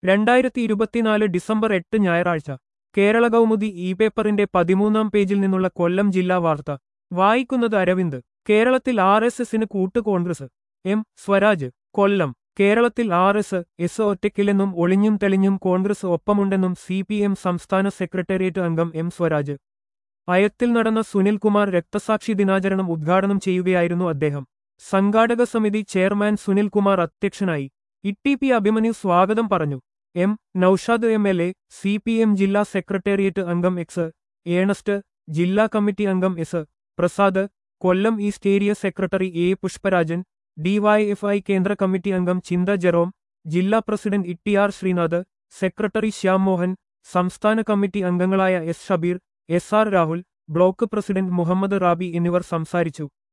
രണ്ടായിരത്തി ഇരുപത്തിനാല് ഡിസംബർ എട്ട് ഞായറാഴ്ച കേരള കൗമുദി ഇ പേപ്പറിന്റെ പതിമൂന്നാം പേജിൽ നിന്നുള്ള കൊല്ലം ജില്ലാ വാർത്ത വായിക്കുന്നത് അരവിന്ദ് കേരളത്തിൽ ആർ എസ് എസിന് കൂട്ട് കോൺഗ്രസ് എം സ്വരാജ് കൊല്ലം കേരളത്തിൽ ആർ എസ് എസ് ഒറ്റയ്ക്കില്ലെന്നും ഒളിഞ്ഞും തെളിഞ്ഞും കോൺഗ്രസ് ഒപ്പമുണ്ടെന്നും സി പി എം സംസ്ഥാന സെക്രട്ടേറിയറ്റ് അംഗം എം സ്വരാജ് അയത്തിൽ നടന്ന സുനിൽകുമാർ രക്തസാക്ഷി ദിനാചരണം ഉദ്ഘാടനം ചെയ്യുകയായിരുന്നു അദ്ദേഹം സംഘാടക സമിതി ചെയർമാൻ സുനിൽകുമാർ അധ്യക്ഷനായി ഇ പി അഭിമന്യു സ്വാഗതം പറഞ്ഞു M Noushad M L A C P M ജില്ലാ സെക്രട്ടേറിയറ്റ് അംഗം എക്സ് ഏണസ്റ്റ് ജില്ലാ കമ്മിറ്റി അംഗം S Prasad Kollam east area secretary A Pushparajan DYFI കേന്ദ്ര കമ്മിറ്റി അംഗം ചിന്ത ജെറോം ജില്ലാ president E T R Sreenath secretary Shyam Mohan സംസ്ഥാന കമ്മിറ്റി അംഗങ്ങളായ S Shabeer S R Rahul block president Muhammad Rabi എന്നിവർ സംസാരിച്ചു